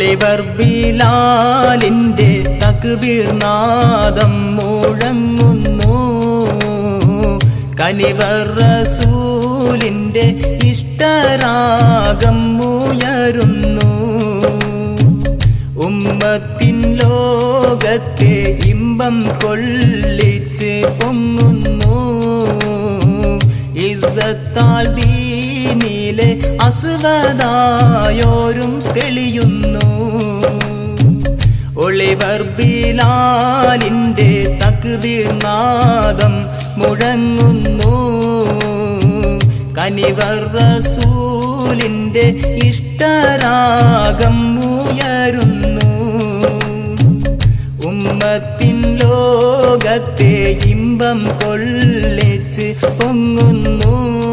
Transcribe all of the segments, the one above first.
Oliver ബിലാലിന്റെ തക്ബീർ നാദം മുഴങ്ങുന്നു കനിവർ റസൂലിന്റെ ഇഷ്ടരാഗം ഉയരുന്നു ഉമ്മത്തിൻ ലോകത്തെ ഇമ്പം കൊള്ളിച്ച് പൊങ്ങുന്നു ഇസത്താൽ ദീനിലെ അസുവതായോരും തെളിയുന്നു ഒളിവർ ബിലാലിന്റെ തക്ബീർ നാദം മുഴങ്ങുന്നു കനിവർ റസൂലിന്റെ ഇഷ്ടരാഗം ഉയരുന്നു ഉമ്മത്തിൻ ലോകത്തെ ഇമ്പം കൊള്ളിച്ച് പൊങ്ങുന്നു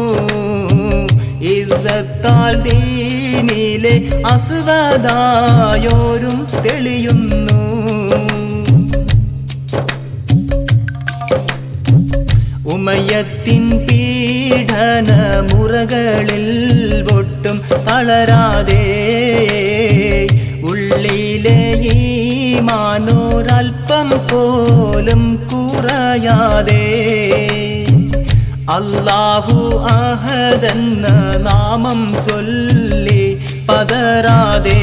ഇസത്താൽ ദീനിലെ അസുവതായോരും തെളിയുന്നു ഉമയത്തിൻ പീഡന മുറകളിൽ ഒട്ടും തളരാതെ ഉള്ളിലെ ഈ മാനൂരൽപ്പം പോലും കുറയാതെ അല്ലാഹു അഹദെന്ന നാമം ചൊല്ലി പതരാതെ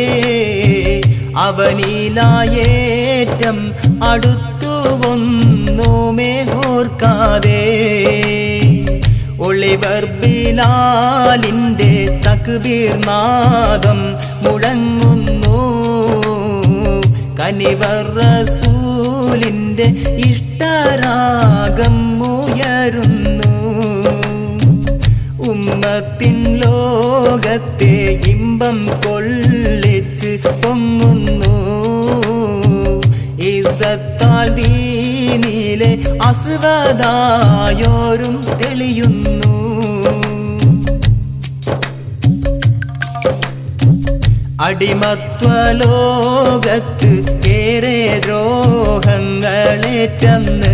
അവനിലായേറ്റം അടുത്തു ഒന്നുമേ ഓർക്കാതെ ഒളിവർ ബിലാലിന്റെ തക്ബീർ നാദം മുഴങ്ങുന്നു കനിവർ റസൂലിന്റെ ഇഷ്ടരാഗം ഉയരുന്നു ഉമ്മത്തിൻ ലോകത്തെ ഇമ്പം കൊള്ളിച്ച് പൊങ്ങുന്നു ഇസത്താൽ ദീനിലെ അസുവതായോരും തെളിയുന്നു അടിമത്വലോകത്ത് ഏറെ ദ്രോഹങ്ങളേറ്റന്ന്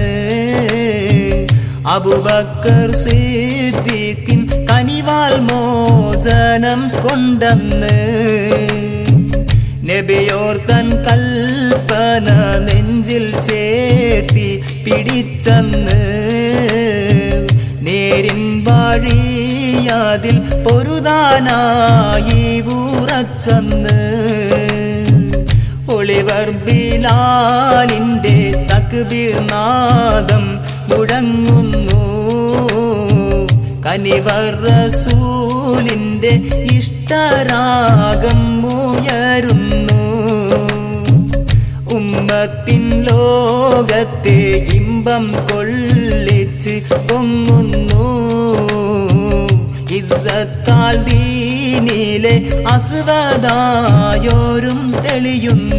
അബുബക്കർ സിദ്ദീഖിൻ കനിവാൽ മോചനം കൊണ്ടെന്ന് നബിയോർ തൻ കൽപ്പന നെഞ്ചിൽ ചേർത്തി പിടിച്ചന്ന് നേരിൻ വഴിയാതിൽ പൊരുതാനായി ഉറച്ചന്ന് ഒളിവർ ബിലാലിന്റെ തക്ബീർ നാദം മുഴങ്ങുന്നു കനിവർ റസൂലിന്റെ ഇഷ്ടരാഗം ഉയരുന്നു ഉമ്മത്തിൻ ലോകത്തെ ഇമ്പം കൊള്ളിച്ച് പൊങ്ങുന്നു ഇസത്താൽ ദീനിലെ അസുവതായോരും തെളിയുന്നു